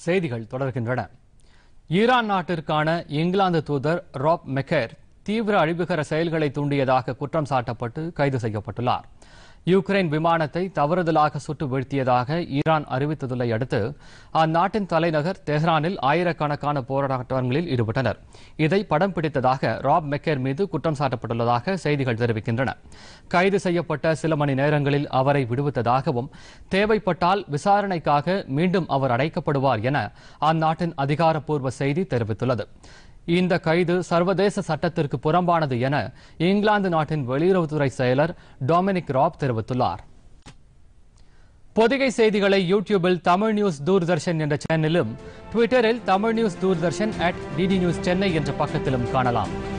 செய்திகள் தொடர்கின்றன ஈரான் நாட்டிற்கான இங்கிலாந்து தூதர் ராப் மெக்கர் தீவிர அழிவுகர செயல்களை தூண்டியதாக குற்றம் சாட்டப்பட்டு கைது செய்யப்பட்டுள்ளார் யுக்ரைன் விமானத்தை தவறுதலாக சுட்டு வீழ்த்தியதாக ஈரான் அறிவித்ததை அடுத்து அந்நாட்டின் தலைநகர் தெஹ்ரானில் ஆயிரக்கணக்கான போராட்டங்களில் ஈடுபட்டனர் இதை படம் பிடித்ததாக ராப் மெக்கர் மீது குற்றம் சாட்டப்பட்டுள்ளதாக செய்திகள் தெரிவிக்கின்றன கைது செய்யப்பட்ட சில மணி நேரங்களில் அவரை விடுவித்ததாகவும் தேவைப்பட்டால் விசாரணைக்காக மீண்டும் அவர் அடைக்கப்படுவார் என அந்நாட்டின் அதிகாரப்பூர்வ செய்தி தெரிவித்துள்ளது இந்த கைது சர்வதேச சட்டத்திற்கு புறம்பானது என இங்கிலாந்து நாட்டின் வெளியுறவுத்துறை செயலர் டொமினிக் ராப் தெரிவித்துள்ளார் பொதிகை செய்திகளை யூடியூபில் தமிழ் நியூஸ் தூர்தர்ஷன் என்ற சேனலிலும் ட்விட்டரில் Tamil news Doordarshan at DD news Chennai என்ற பக்கத்திலும் காணலாம்